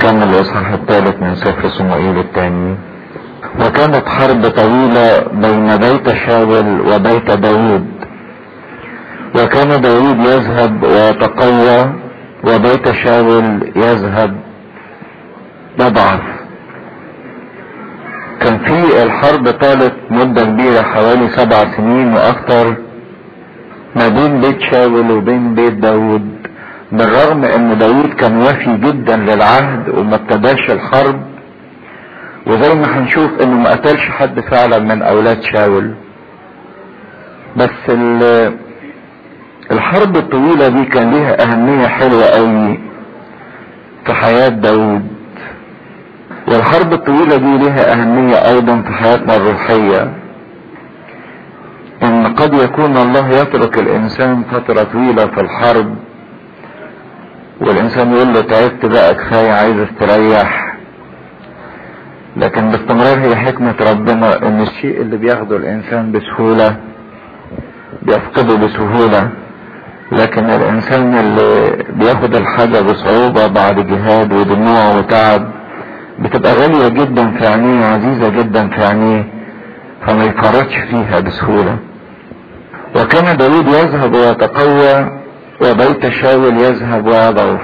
نكمل الاصحاح الثالث من سفر صموئيل الثاني وكانت حرب طويلة بين بيت شاول وبيت داود وكان داود يذهب ويتقوى وبيت شاول يذهب يضعف كان في الحرب طالت مدة كبيرة حوالي سبع سنين واكثر ما بين بيت شاول وبين بيت داود بالرغم ان داود كان وافي جدا للعهد وما ابتداش الحرب وزي ما هنشوف انه ما قتلش حد فعلا من اولاد شاول بس الحرب الطويلة دي كان ليها اهمية حلوة قوي في حياة داود والحرب الطويلة دي لها اهمية ايضا في حياتنا الروحية ان قد يكون الله يترك الانسان فترة طويلة في الحرب والانسان يقول له تعبت بقى كفاية عايز استريح لكن باستمرار هي حكمة ربنا ان الشيء اللي بياخده الانسان بسهولة بيفقده بسهولة لكن الانسان اللي بياخد الحاجة بصعوبة بعد جهاد ودموع وتعب بتبقى غالية جدا في عينيه وعزيزة جدا في عينيه فما يفرطش فيها بسهولة وكان داود يذهب ويتقوى وبيت شاول يذهب ويضعف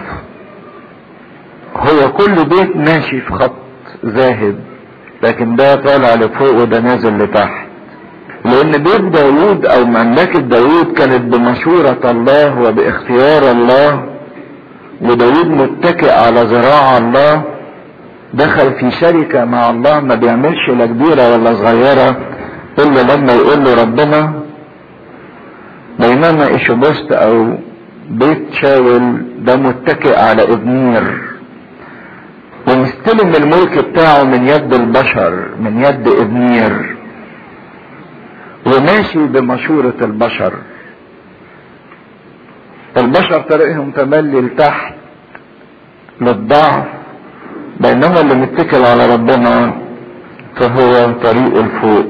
هو كل بيت ماشي في خط ذاهب لكن ده طالع لفوق وده نازل لتحت لان بيت داود او مملكة داود كانت بمشورة الله وباختيار الله وداود متكئ على ذراع الله دخل في شركة مع الله ما بيعملش لا كبيرة ولا صغيرة الا لما يقول له ربنا بينما ايشوبوست او بيت شاول ده متكئ على ابنير ومستلم الملك بتاعه من يد البشر من يد ابنير وماشي بمشورة البشر البشر طريقهم تملي لتحت للضعف بينما اللي متكل على ربنا فهو طريقه الفوق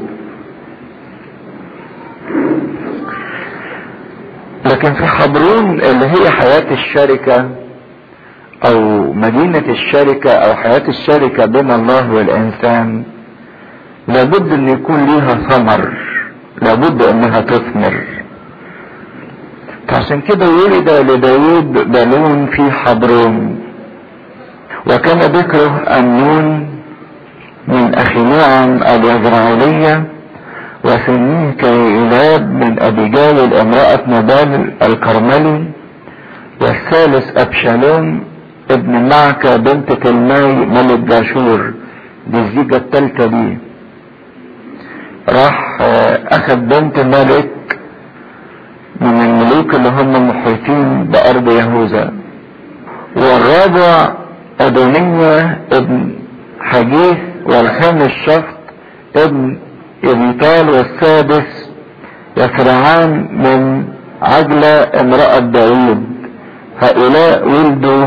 لكن في حبرون اللي هي حياة الشركة او مدينة الشركة او حياة الشركة بين الله والانسان لابد ان يكون ليها ثمر لابد انها تثمر فعشان كده ولد لداود بنون في حبرون وكان ذكره أمنون من أخي نعم اليزرعيلية وسميه كإلاب من أبيجال امرأة نبال الكرملي والثالث أبشالوم ابن معكة بنت تلماي ملك جاشور دي الزيجة التالتة دي راح أخذ بنت ملك من الملوك اللي هم محيطين بأرض يهوذا والرابع أدونية ابن حديث والخامس شفط ابن إبيطال والسادس يسرعان من عجلة امرأة داود هؤلاء ولدوا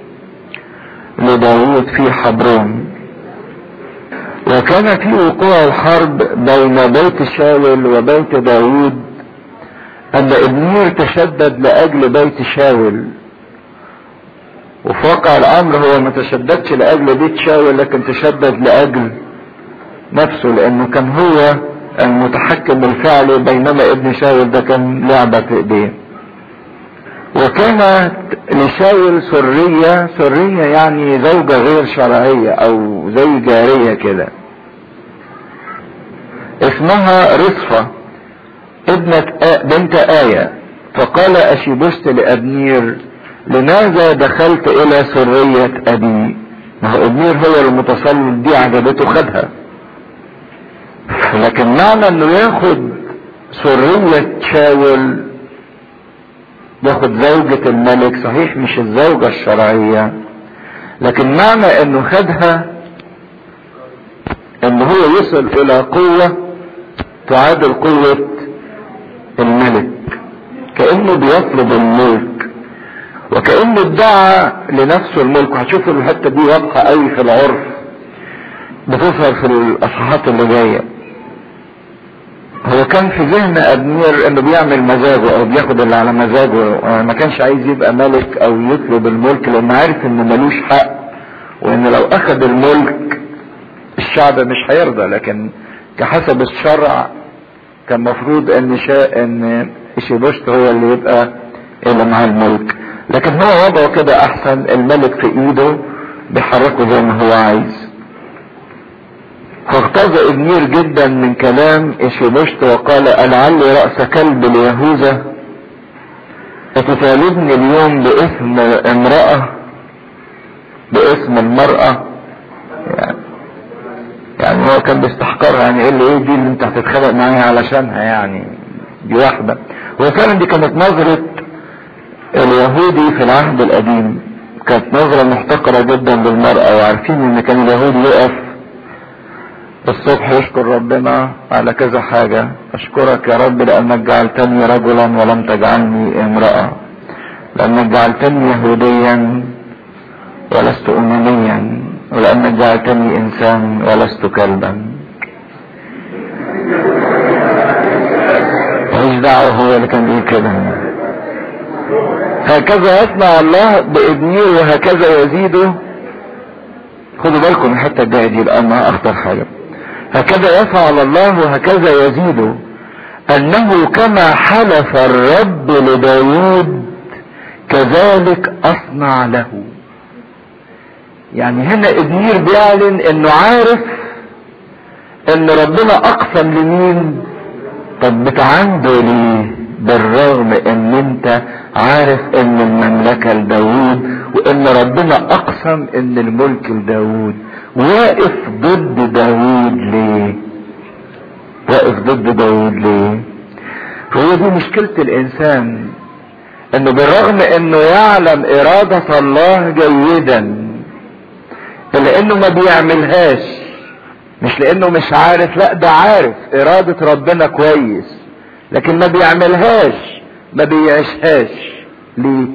لداود في حبرون وكان في وقوع الحرب بين بيت شاول وبيت داود أن ابنير تشدد لأجل بيت شاول وفي واقع الامر هو ما تشددش لاجل بيت شاول لكن تشدد لاجل نفسه لانه كان هو المتحكم الفعلي بينما ابن شاول ده كان لعبة في ايديه وكانت لشاول سرية سرية يعني زوجة غير شرعية او زي جارية كده اسمها رصفة ابنة آ... بنت آية فقال أشيبست لأبنير لماذا دخلت الى سرية ابي ما هو ابنير هو المتسلط دي عجبته خدها لكن معنى انه ياخد سرية شاول ياخد زوجة الملك صحيح مش الزوجة الشرعية لكن معنى انه خدها ان هو يصل الى قوة تعادل قوة الملك كأنه بيطلب الملك وكأنه ادعى لنفسه الملك وهتشوفوا الحته دي واضحه قوي في العرف بتظهر في الاصحاحات اللي جايه هو كان في ذهن ابنير انه بيعمل مزاجه او بياخد اللي على مزاجه ما كانش عايز يبقى ملك او يطلب الملك لانه عارف انه ملوش حق وان لو اخذ الملك الشعب مش هيرضى لكن كحسب الشرع كان مفروض ان شاء ان شيبوشت هو اللي يبقى اللي معاه الملك لكن هو وضعه كده احسن الملك في ايده بيحركه زي ما هو عايز فاغتاظ ابنير جدا من كلام اشيبوشت وقال ألعلي رأس كلب ليهوذا فتطالبني اليوم باسم امرأة باسم المرأة يعني, يعني هو كان بيستحقرها يعني يقول له ايه دي اللي انت هتتخانق معايا علشانها يعني دي واحدة وفعلا دي كانت نظرة اليهودي في العهد القديم كانت نظرة محتقرة جدا للمرأة وعارفين ان كان اليهودي يقف الصبح يشكر ربنا على كذا حاجة اشكرك يا رب لانك جعلتني رجلا ولم تجعلني امرأة لانك جعلتني يهوديا ولست امميا ولانك جعلتني انسان ولست كلبا ماليش دعوة هو اللي كان بيقول كده هكذا يصنع الله بابنيه وهكذا يزيده خدوا بالكم من الحته الجايه دي لانها اخطر حاجه هكذا يفعل الله وهكذا يزيده انه كما حلف الرب لداود كذلك اصنع له يعني هنا ابنير بيعلن انه عارف ان ربنا اقسم لمين طب بتعنده ليه بالرغم ان انت عارف ان المملكة لداود وان ربنا اقسم ان الملك لداود واقف ضد داود ليه واقف ضد داود ليه هو دي مشكلة الانسان انه بالرغم انه يعلم ارادة الله جيدا الا انه ما بيعملهاش مش لانه مش عارف لا ده عارف ارادة ربنا كويس لكن ما بيعملهاش ما بيعيشهاش ليه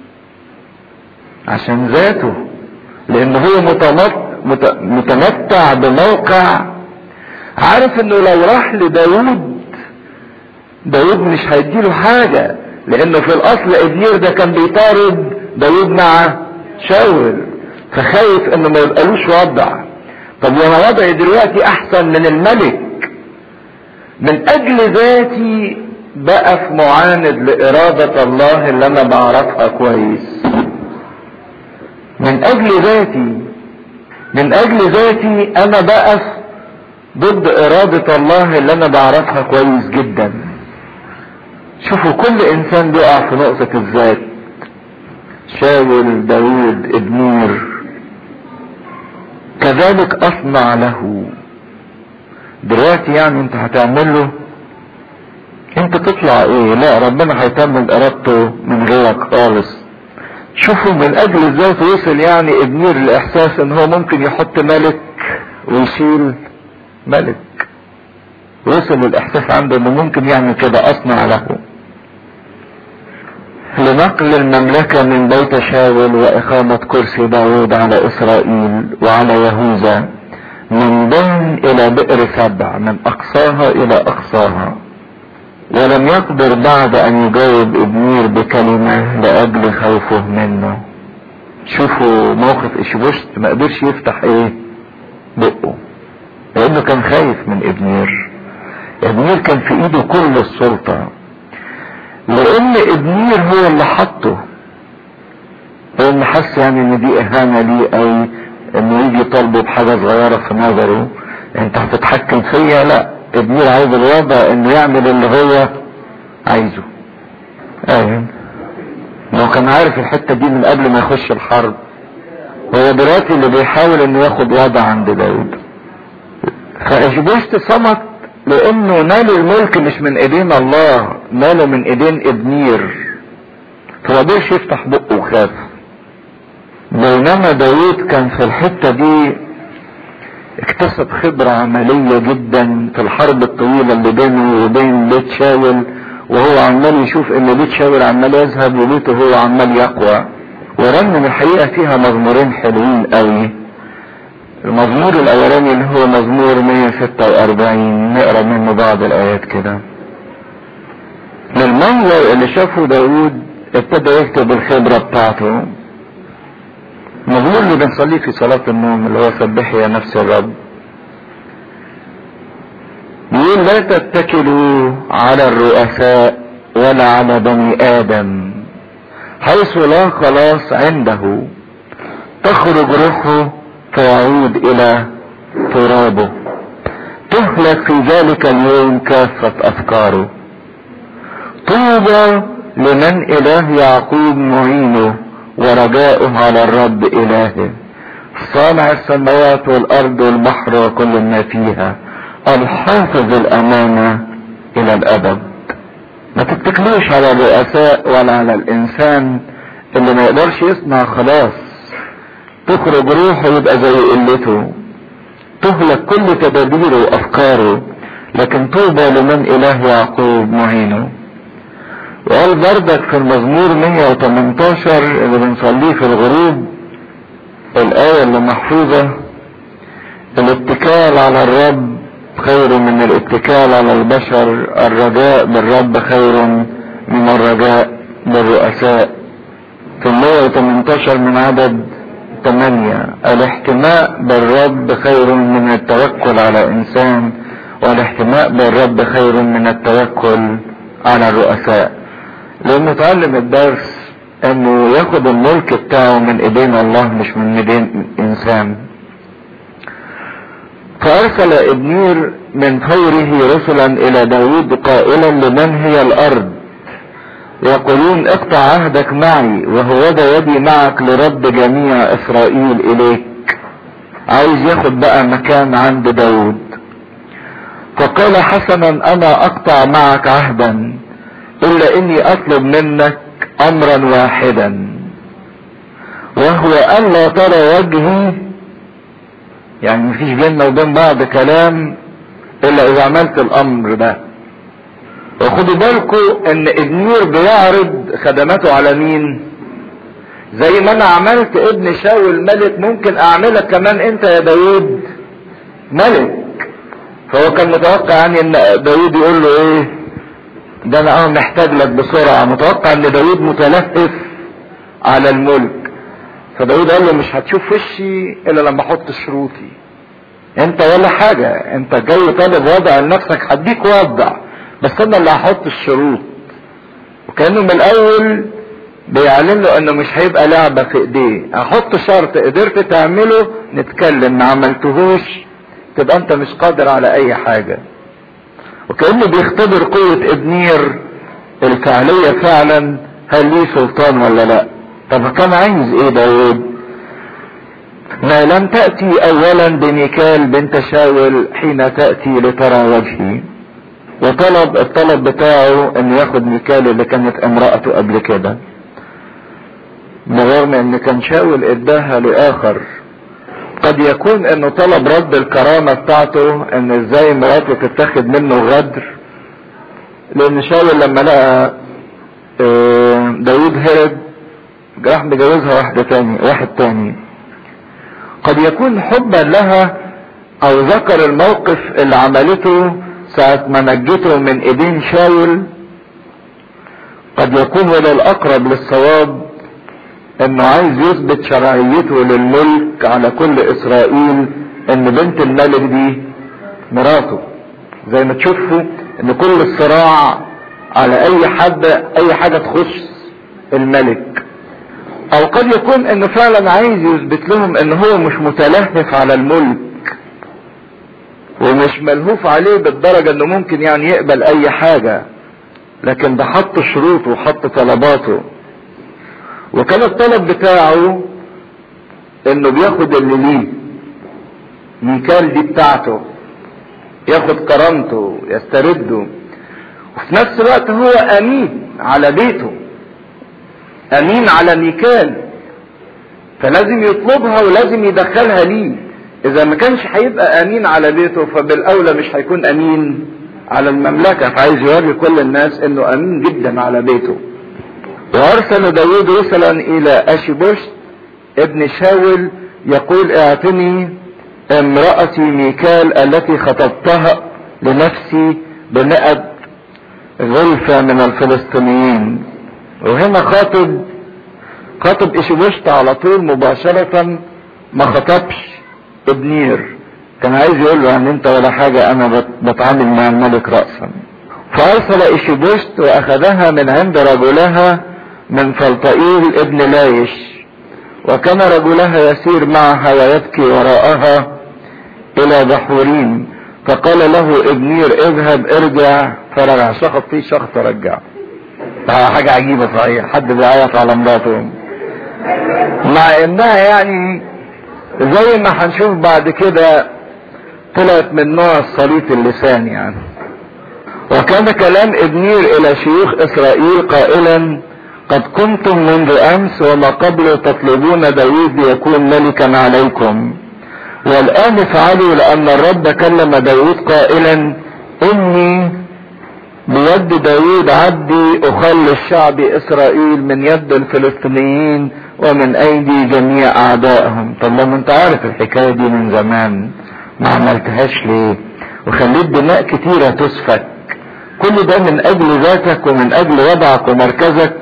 عشان ذاته لان هو متمتع بموقع عارف انه لو راح لداود داود مش هيديله حاجة لانه في الاصل ابنير ده كان بيطارد داود مع شاول فخايف انه ما يبقالوش وضع طب وانا وضعي دلوقتي احسن من الملك من اجل ذاتي بقف معاند لارادة الله اللي انا بعرفها كويس من اجل ذاتي من اجل ذاتي انا بقف ضد ارادة الله اللي انا بعرفها كويس جدا شوفوا كل انسان بيقع في نقطة الذات شاول داود ابنير كذلك اصنع له دلوقتي يعني انت هتعمل له انت تطلع ايه لا ربنا هيتمم ارادته من غيرك خالص شوفوا من اجل الذات وصل يعني ابنير الاحساس ان هو ممكن يحط ملك ويشيل ملك وصل الاحساس عنده انه ممكن يعمل كده اصنع له لنقل المملكة من بيت شاول وإقامة كرسي داود على إسرائيل وعلى يهوذا من ضمن إلى بئر سبع من أقصاها إلى أقصاها ولم يقدر بعد أن يجاوب إبنير بكلمة لأجل خوفه منه شوفوا موقف إشبوشت ما قدرش يفتح إيه بقه لأنه كان خايف من إبنير إبنير كان في إيده كل السلطة لان ابنير هو اللي حطه لان حس يعني ان دي اهانة ليه او انه يجي طالبه بحاجة صغيرة في نظره انت هتتحكم فيا لا ابنير عايز الوضع انه يعمل اللي هو عايزه ايوه لو كان عارف الحتة دي من قبل ما يخش الحرب هو دلوقتي اللي بيحاول انه ياخد وضع عند داود فاشبوشت صمت لانه نال الملك مش من ايدين الله ناله من ايدين ابنير فمقدرش يفتح بقه وخاف بينما داود كان في الحته دي اكتسب خبرة عملية جدا في الحرب الطويلة اللي بينه وبين بيت شاول وهو عمال يشوف ان بيت شاول عمال يذهب وبيته هو عمال يقوى ورنم الحقيقة فيها مزمورين حلوين قوي المزمور الاولاني اللي هو مزمور 146 نقرا منه بعض الايات كده للمنظر اللي شافه داود ابتدى يكتب الخبرة بتاعته المزمور اللي بنصليه في صلاة النوم اللي هو سبح يا نفس الرب يقول لا تتكلوا على الرؤساء ولا على بني آدم حيث لا خلاص عنده تخرج روحه فيعود إلى ترابه تهلك في ذلك اليوم كافة أفكاره طوبى لمن إله يعقوب معينه ورجاؤه على الرب إلهه صانع السماوات والأرض والبحر وكل ما فيها الحافظ الأمانة إلى الأبد ما تتكلوش على الرؤساء ولا على الإنسان اللي ما يقدرش يصنع خلاص تخرج روحه يبقى زي قلته تهلك كل تدابيره وأفكاره لكن طوبى لمن إله يعقوب معينه وقال بردك في المزمور 118 اللي بنصليه في الغروب الآية اللي محفوظة الاتكال على الرب خير من الاتكال على البشر الرجاء بالرب خير من الرجاء بالرؤساء في 118 من عدد 8 الاحتماء بالرب خير من التوكل على انسان والاحتماء بالرب خير من التوكل على الرؤساء لانه اتعلم الدرس انه ياخد الملك بتاعه من ايدين الله مش من ايدين انسان فارسل ابنير من فوره رسلا الى داود قائلا لمن هي الارض يقولون اقطع عهدك معي وهو ده يدي معك لرد جميع اسرائيل اليك عايز ياخد بقى مكان عند داود فقال حسنا انا اقطع معك عهدا الا اني اطلب منك امرا واحدا وهو الا ترى وجهي يعني مفيش بيننا وبين بعض كلام الا اذا عملت الامر ده وخدوا بالكم ان ابنير بيعرض خدماته على مين زي ما انا عملت ابن شاول ملك ممكن اعملك كمان انت يا داود ملك فهو كان متوقع يعني ان داود يقول له ايه ده انا اه محتاج لك بسرعة متوقع ان داود متلهف على الملك فداود قال له مش هتشوف وشي الا لما احط شروطي انت ولا حاجة انت جاي طالب وضع لنفسك هديك وضع بس انا اللي هحط الشروط وكانه من الاول بيعلن له انه مش هيبقى لعبة في ايديه هحط شرط قدرت تعمله نتكلم ما عملتهوش تبقى انت مش قادر على اي حاجة وكأنه بيختبر قوة ابنير الفعلية فعلا هل ليه سلطان ولا لا طب كان عايز ايه داود ما لم تأتي اولا بميكال بنت شاول حين تأتي لترى وجهي وطلب الطلب بتاعه ان ياخد ميكال اللي كانت امرأته قبل كده بالرغم ان كان شاول اداها لاخر قد يكون انه طلب رد الكرامة بتاعته ان ازاي مراته تتاخد منه غدر لان شاول لما لقى داود هرب راح مجوزها واحدة تاني واحد تاني قد يكون حبا لها او ذكر الموقف اللي عملته ساعة ما نجته من ايدين شاول قد يكون ولا الاقرب للصواب انه عايز يثبت شرعيته للملك على كل اسرائيل ان بنت الملك دي مراته زي ما تشوفوا ان كل الصراع على اي حد اي حاجة تخص الملك او قد يكون انه فعلا عايز يثبت لهم ان هو مش متلهف على الملك ومش ملهوف عليه بالدرجة انه ممكن يعني يقبل اي حاجة لكن ده حط شروطه وحط طلباته وكان الطلب بتاعه انه بياخد اللي ليه ميكال دي بتاعته ياخد كرامته يسترده وفي نفس الوقت هو امين على بيته امين على ميكال فلازم يطلبها ولازم يدخلها ليه اذا ما كانش هيبقى امين على بيته فبالاولى مش هيكون امين على المملكة فعايز يوري كل الناس انه امين جدا على بيته وارسل داود رسلا الى اشيبوش ابن شاول يقول اعطني امرأتي ميكال التي خطبتها لنفسي بمئة غلفة من الفلسطينيين وهنا خاطب خاطب إشبشت على طول مباشرة ما خطبش ابنير كان عايز يقول له ان انت ولا حاجة انا بتعامل مع الملك رأسا فارسل اشبشت واخذها من عند رجلها من فلطئيل ابن لايش وكان رجلها يسير معها ويبكي وراءها الى بحورين فقال له ابنير اذهب ارجع فرجع شخط فيه شخص رجع حاجة عجيبة صحيح حد بيعيط على مراته مع انها يعني زي ما هنشوف بعد كده طلعت من نوع الصليط اللسان يعني وكان كلام ابنير الى شيوخ اسرائيل قائلا قد كنتم منذ امس وما قبل تطلبون داوود ليكون ملكا عليكم والان افعلوا لان الرب كلم داوود قائلا اني بيد داوود عبدي اخلص شعب اسرائيل من يد الفلسطينيين ومن ايدي جميع اعدائهم طب لما انت عارف الحكايه دي من زمان ما عملتهاش ليه وخليت دماء كتيرة تسفك كل ده من اجل ذاتك ومن اجل وضعك ومركزك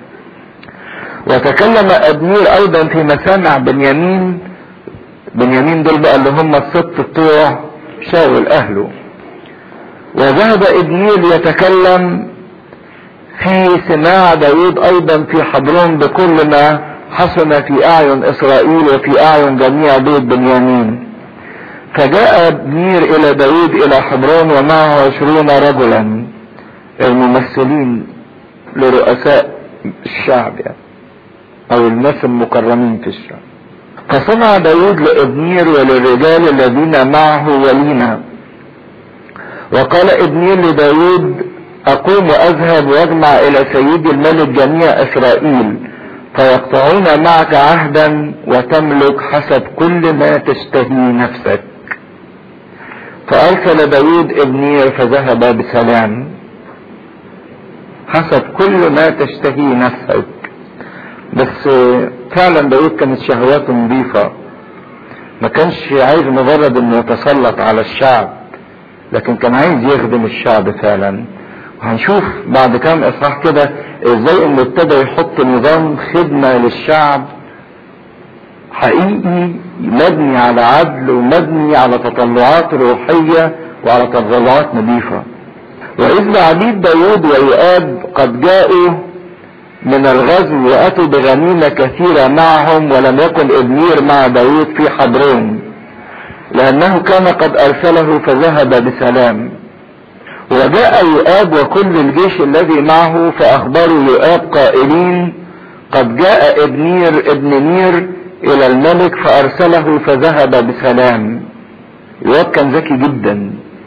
وتكلم ابنير ايضا في مسامع بنيامين بنيامين دول بقى اللي هم الست بتوع شاول اهله وذهب ابنير يتكلم في سماع داود ايضا في حضرون بكل ما حسن في اعين اسرائيل وفي اعين جميع بيت بنيامين فجاء ابنير الى داود الى حبرون ومعه عشرون رجلا الممثلين لرؤساء الشعب يعني او الناس المكرمين في الشعب فصنع داود لابنير وللرجال الذين معه ولينا وقال ابنير لداود اقوم واذهب واجمع الى سيدي الملك جميع اسرائيل فيقطعون معك عهدا وتملك حسب كل ما تشتهي نفسك فارسل داود ابنير فذهب بسلام حسب كل ما تشتهي نفسك بس فعلا داود كانت شهواته نظيفة ما كانش عايز مجرد انه يتسلط على الشعب لكن كان عايز يخدم الشعب فعلا وهنشوف بعد كام اصحاح كده ازاي انه ابتدى يحط نظام خدمة للشعب حقيقي مبني على عدل ومبني على تطلعات روحية وعلى تطلعات نظيفة وإذ عبيد داود ويؤاب قد جاءوا من الغزو وأتوا بغنيمة كثيرة معهم ولم يكن إبنير مع داود في حبرون لأنه كان قد أرسله فذهب بسلام وجاء يؤاب وكل الجيش الذي معه فأخبروا يؤاب قائلين قد جاء ابنير ابن نير الى الملك فارسله فذهب بسلام يواب كان ذكي جدا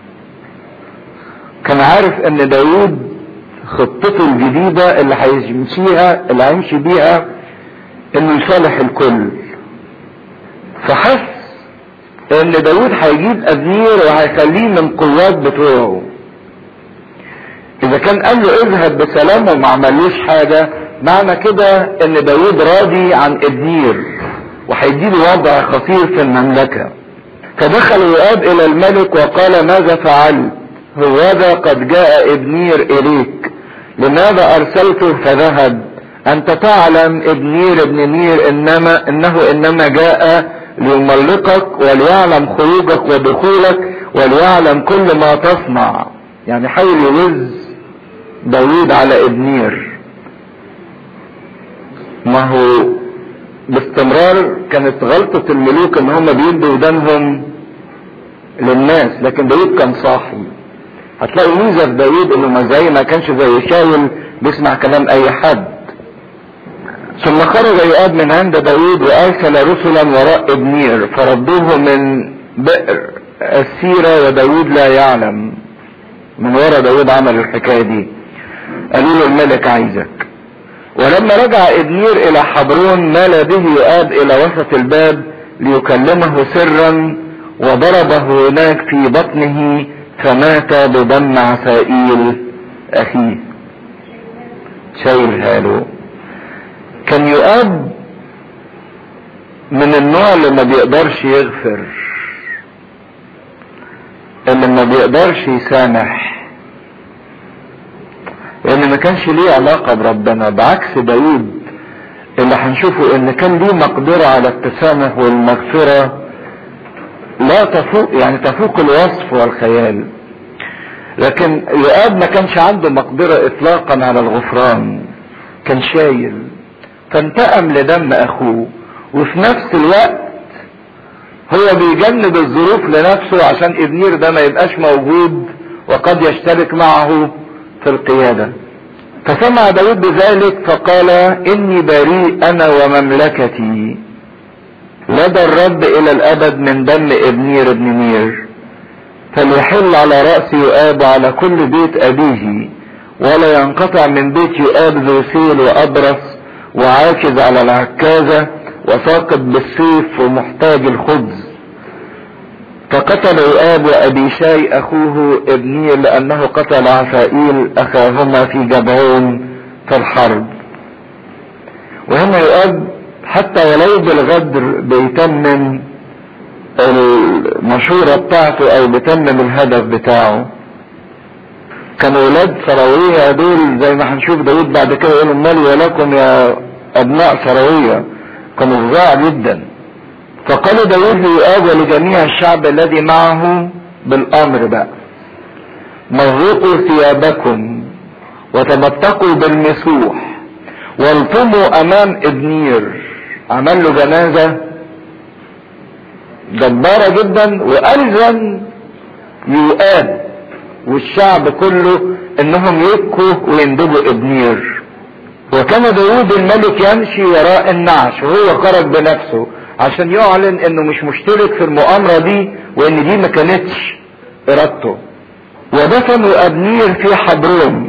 كان عارف ان داود خطته الجديدة اللي هيمشيها اللي هيمشي بيها انه يصالح الكل فحس ان داود هيجيب ابنير وهيخليه من قوات بتوعه اذا كان قال له اذهب بسلام وما عملوش حاجة معنى كده ان داود راضي عن ابنير وهيديله وضع خطير في المملكة فدخل يؤاب الى الملك وقال ماذا فعلت هوذا قد جاء ابنير اليك لماذا ارسلته فذهب انت تعلم ابنير ابن نير انما انه انما جاء ليملقك وليعلم خروجك ودخولك وليعلم كل ما تصنع يعني حاول يوز داوود على ابنير ما هو باستمرار كانت غلطة الملوك ان هم بيدوا ودانهم للناس لكن داود كان صاحي هتلاقي ميزة في داود انه ما زي ما كانش زي شاول بيسمع كلام اي حد ثم خرج يؤاب من عند داود وارسل رسلا وراء ابنير فردوه من بئر السيرة وداود لا يعلم من ورا داود عمل الحكاية دي قالوا له الملك عايزك ولما رجع ابنير الى حبرون مال به يؤاب الى وسط الباب ليكلمه سرا وضربه هناك في بطنه فمات بدم عسائيل اخيه شايلها له كان يؤاب من النوع اللي ما بيقدرش يغفر اللي ما بيقدرش يسامح لان ما كانش ليه علاقة بربنا بعكس داود اللي هنشوفه ان كان ليه مقدرة على التسامح والمغفرة لا تفوق يعني تفوق الوصف والخيال لكن يؤاب ما كانش عنده مقدرة اطلاقا على الغفران كان شايل فانتقم لدم اخوه وفي نفس الوقت هو بيجنب الظروف لنفسه عشان ابنير ده ما يبقاش موجود وقد يشترك معه في القيادة فسمع داود بذلك فقال اني بريء انا ومملكتي لدى الرب الى الابد من دم ابنير ابن نير فليحل على رأس يؤاب وعلى كل بيت ابيه ولا ينقطع من بيت يؤاب ذو سيل وابرص وعاكز على العكازة وساقط بالسيف ومحتاج الخبز فقتل يؤاب وابيشاي اخوه ابنير لانه قتل عسائيل اخاهما في جبعون في الحرب وهنا يؤاب حتى ولو بالغدر بيتمم المشورة بتاعته او بيتمم الهدف بتاعه كانوا ولاد سراوية دول زي ما هنشوف داود بعد كده يقول مالي ولكم يا ابناء سراوية كانوا فظاع جدا فقال داود ليؤاب ولجميع الشعب الذي معه بالامر بقى مغرقوا ثيابكم وتمتقوا بالمسوح والطموا امام ابنير عمل له جنازة جبارة جدا والزم يؤاب والشعب كله انهم يبكوا ويندبوا ابنير وكان داود الملك يمشي وراء النعش وهو خرج بنفسه عشان يعلن انه مش مشترك في المؤامرة دي وان دي ما كانتش ارادته ودفنوا ابنير في حبرون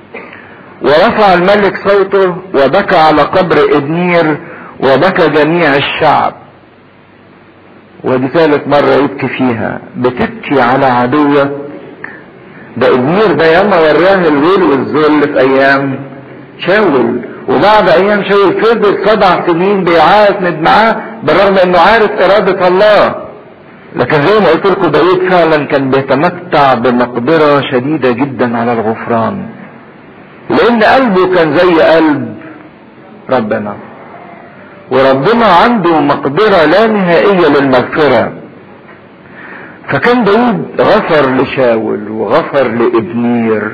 ورفع الملك صوته وبكى على قبر ابنير وبكى جميع الشعب ودي ثالث مرة يبكي فيها بتبكي على عدوك ده ابنير ده ياما وراه الويل والذل في ايام شاول وبعد ايام شاول فضل سبع سنين بيعاند معاه بالرغم انه عارف ارادة الله لكن زي ما قلت لكم داود فعلا كان بيتمتع بمقدرة شديدة جدا على الغفران لان قلبه كان زي قلب ربنا وربنا عنده مقدرة لا نهائية للمغفرة فكان داود غفر لشاول وغفر لابنير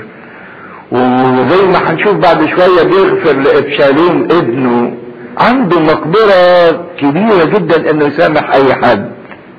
وزي ما هنشوف بعد شوية بيغفر لابشالوم ابنه عنده مقدرة كبيرة جدا انه يسامح اي حد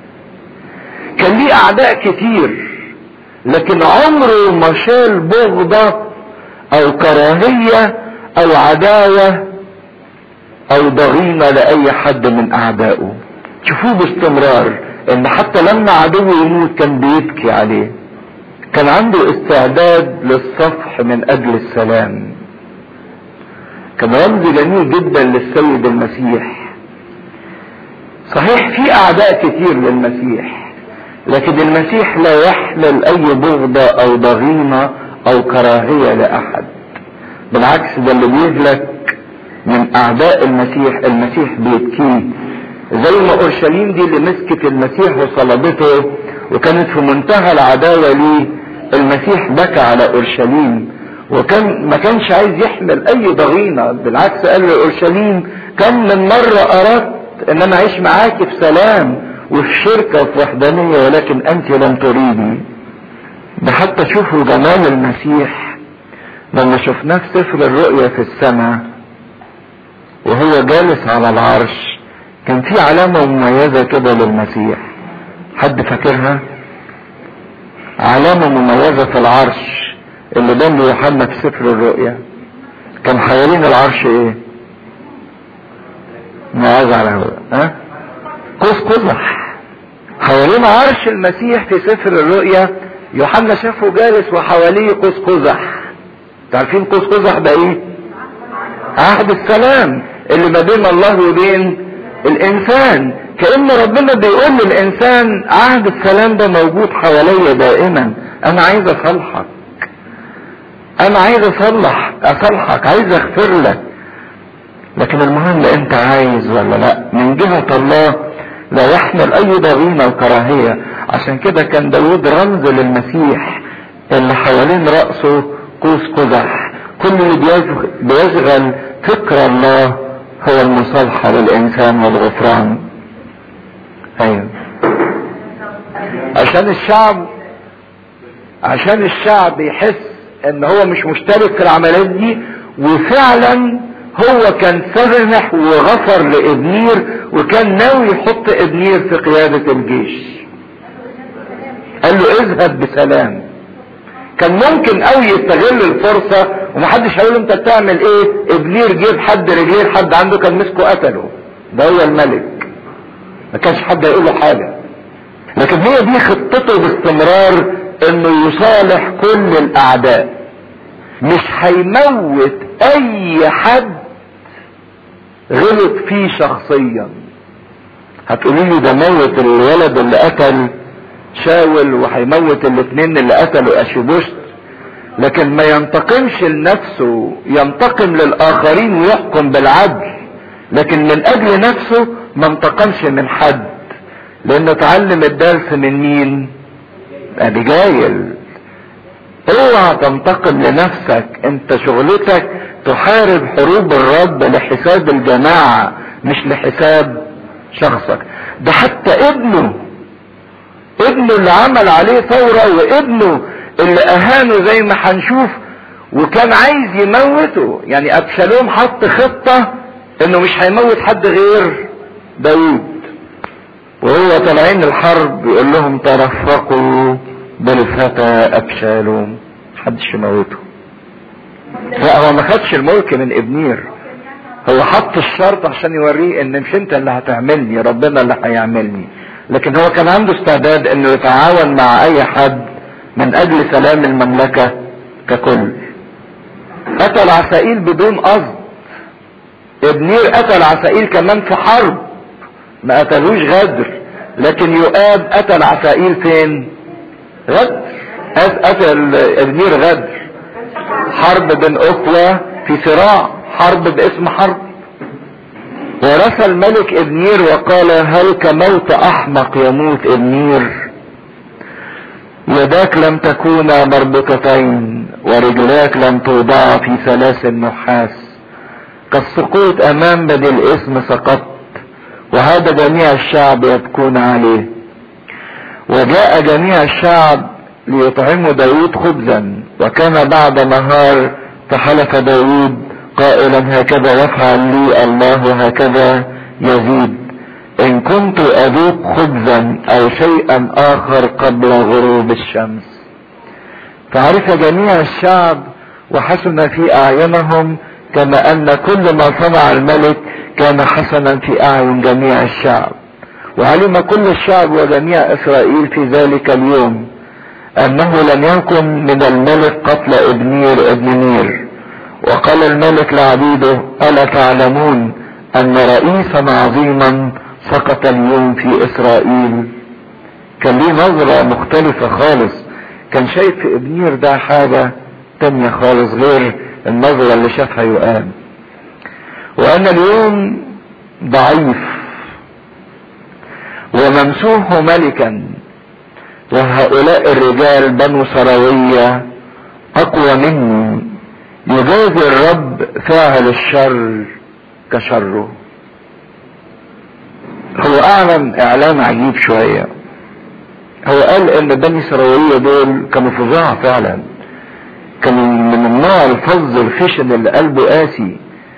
كان ليه اعداء كتير لكن عمره ما شال بغضة او كراهية او عداوة او ضغينة لاي حد من اعدائه شوفوه باستمرار ان حتى لما عدوه يموت كان بيبكي عليه كان عنده استعداد للصفح من اجل السلام كان رمز جميل جدا للسيد المسيح صحيح في اعداء كتير للمسيح لكن المسيح لا يحمل اي بغضة او ضغينة او كراهية لاحد بالعكس ده اللي بيهلك من اعداء المسيح المسيح بيبكيه زي ما اورشليم دي اللي مسكت المسيح وصلبته وكانت في منتهى العداوة ليه المسيح بكى على اورشليم وكان ما كانش عايز يحمل اي ضغينة بالعكس قال لاورشليم كم من مرة اردت ان انا اعيش معاك في سلام وفي شركة وفي وحدانية ولكن انت لم تريدي ده حتى شوفوا جمال المسيح لما شفناه في سفر الرؤيا في السماء وهو جالس على العرش كان في علامة مميزة كده للمسيح حد فاكرها علامة مميزة في العرش اللي بان يوحنا في سفر الرؤيا كان حوالين العرش ايه معاذ على هو ها قوس قزح حوالين عرش المسيح في سفر الرؤيا يوحنا شافه جالس وحواليه قوس قزح عارفين قوس قزح ده ايه عهد السلام اللي ما بين الله وبين الانسان كأن ربنا بيقول للانسان عهد السلام ده موجود حواليا دائما انا عايز اصلحك انا عايز اصلح اصلحك عايز اغفر لك لكن المهم انت عايز ولا لا من جهة الله لا يحمل اي ضغينة وكراهية عشان كده كان داود رمز للمسيح اللي حوالين رأسه قوس قزح كل اللي بيشغل فكر الله هو المصالحة للإنسان والغفران أيوه عشان الشعب عشان الشعب يحس ان هو مش مشترك في العمليات دي وفعلا هو كان سمح وغفر لابنير وكان ناوي يحط ابنير في قيادة الجيش قال له اذهب بسلام كان ممكن قوي يستغل الفرصة ومحدش هيقول انت بتعمل ايه ابنير جيب حد رجليه حد عنده كان مسكه قتله ده هو الملك ما كانش حد هيقول له حاجة لكن هي دي خطته باستمرار انه يصالح كل الاعداء مش هيموت اي حد غلط فيه شخصيا هتقولي لي ده موت الولد اللي قتل شاول وهيموت الاثنين اللي قتلوا اشيبوست لكن ما ينتقمش لنفسه ينتقم للاخرين ويحكم بالعدل لكن من اجل نفسه ما انتقمش من حد لانه اتعلم الدرس من مين ابيجايل اوعى تنتقم لنفسك انت شغلتك تحارب حروب الرب لحساب الجماعة مش لحساب شخصك ده حتى ابنه ابنه اللي عمل عليه ثورة وابنه اللي اهانه زي ما هنشوف وكان عايز يموته يعني ابشالوم حط خطة انه مش هيموت حد غير داود وهو طالعين الحرب يقول لهم ترفقوا بالفتى ابشالوم محدش يموته لا هو ما خدش الملك من ابنير هو حط الشرط عشان يوريه ان مش انت اللي هتعملني ربنا اللي هيعملني لكن هو كان عنده استعداد انه يتعاون مع اي حد من اجل سلام المملكة ككل قتل عسائيل بدون قصد ابنير قتل عسائيل كمان في حرب ما قتلوش غدر لكن يؤاب قتل عسائيل فين غدر قتل ابنير غدر حرب بين اخوة في صراع حرب باسم حرب ورثى الملك ابنير وقال هل كموت احمق يموت ابنير يداك لم تكونا مربوطتين ورجلاك لم توضعا في سلاسل نحاس كالسقوط امام بني الاسم سقطت وهذا جميع الشعب يبكون عليه وجاء جميع الشعب ليطعموا داود خبزا وكان بعد نهار فحلف داود قائلا هكذا يفعل لي الله هكذا يزيد ان كنت اذوق خبزا او شيئا اخر قبل غروب الشمس فعرف جميع الشعب وحسن في اعينهم كما ان كل ما صنع الملك كان حسنا في اعين جميع الشعب وعلم كل الشعب وجميع اسرائيل في ذلك اليوم انه لم يكن من الملك قتل ابنير ابن نير وقال الملك لعبيده الا تعلمون ان رئيسا عظيما سقط اليوم في اسرائيل كان ليه نظرة مختلفة خالص كان شايف في ابنير ده حاجة تانية خالص غير النظرة اللي شافها يؤاب وأن اليوم ضعيف وممسوح ملكا وهؤلاء الرجال بنو سروية أقوى مني يجازي الرب فاعل الشر كشره هو أعلن إعلان عجيب شوية هو قال إن بني سروية دول كانوا فظاع فعلا كانوا من النوع الفظ الخشن اللي قلبه قاسي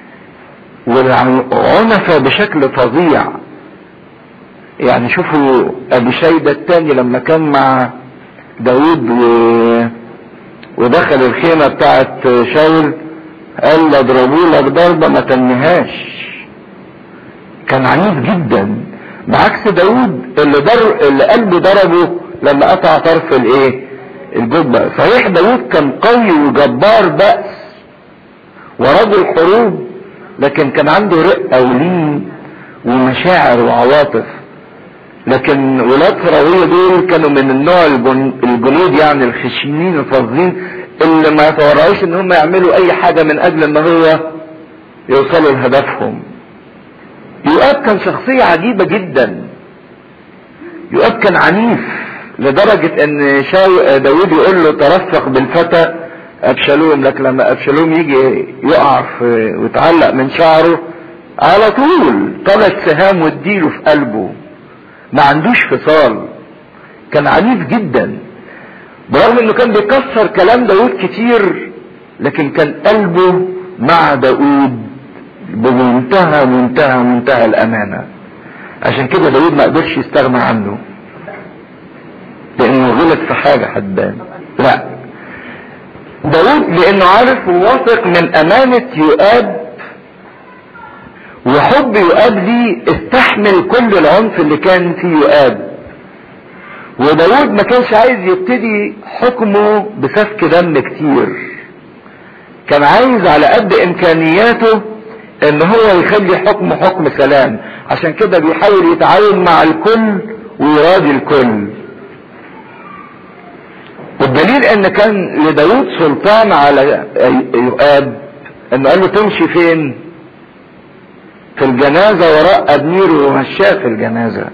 والعنف بشكل فظيع يعني شوفوا ابي شيبة التاني لما كان مع داود و... ودخل الخيمة بتاعت شاول قال له اضربوا لك ضربة ما تنهاش كان عنيف جدا بعكس داود اللي در اللي قلبه ضربه لما قطع طرف الايه الجبة صحيح داود كان قوي وجبار بأس ورجل حروب لكن كان عنده رقة ولين ومشاعر وعواطف لكن ولاد فراوية دول كانوا من النوع الجنود يعني الخشنين الفظين اللي ما يتورعوش ان هم يعملوا اي حاجة من اجل ان هو يوصلوا لهدفهم يؤاب كان شخصية عجيبة جدا يؤاب كان عنيف لدرجة ان شاو داود يقول له ترفق بالفتى ابشالوم لكن لما ابشالوم يجي يقع في ويتعلق من شعره على طول ثلاث سهام واديله في قلبه ما عندوش فصال كان عنيف جدا برغم انه كان بيكسر كلام داود كتير لكن كان قلبه مع داود بمنتهى منتهى منتهى الامانة عشان كده داود ما قدرش يستغنى عنه لانه غلط في حاجة حدان لا داود لانه عارف وواثق من امانة يؤاب وحب يؤاب ليه استحمل كل العنف اللي كان في يؤاب وداود ما كانش عايز يبتدي حكمه بسفك دم كتير كان عايز على قد امكانياته ان هو يخلي حكمه حكم سلام عشان كده بيحاول يتعاون مع الكل ويراضي الكل والدليل ان كان لداود سلطان على يؤاب انه قال له تمشي فين في الجنازة وراء ابنير ومشاه في الجنازة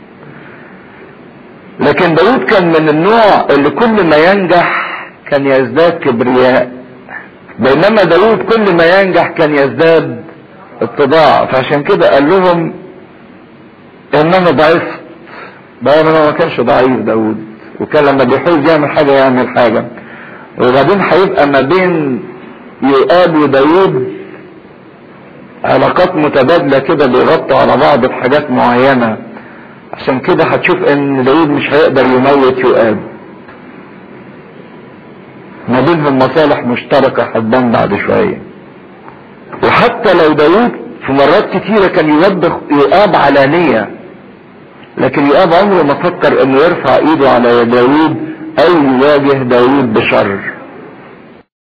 لكن داود كان من النوع اللي كل ما ينجح كان يزداد كبرياء بينما داود كل ما ينجح كان يزداد اتضاع فعشان كده قال لهم ان انا ضعفت بينما ما كانش ضعيف داود وكان لما بيحوز يعمل حاجة يعمل حاجة وبعدين هيبقى ما بين يؤاب وداود علاقات متبادلة كده بيغطوا على بعض بحاجات معينة عشان كده هتشوف ان داود مش هيقدر يموت يؤاب ما بينهم مصالح مشتركة هتبان بعد شوية وحتى لو داود في مرات كتيرة كان يوبخ يؤاب علانية لكن يؤاب عمره ما فكر انه يرفع ايده على داود او يواجه داود بشر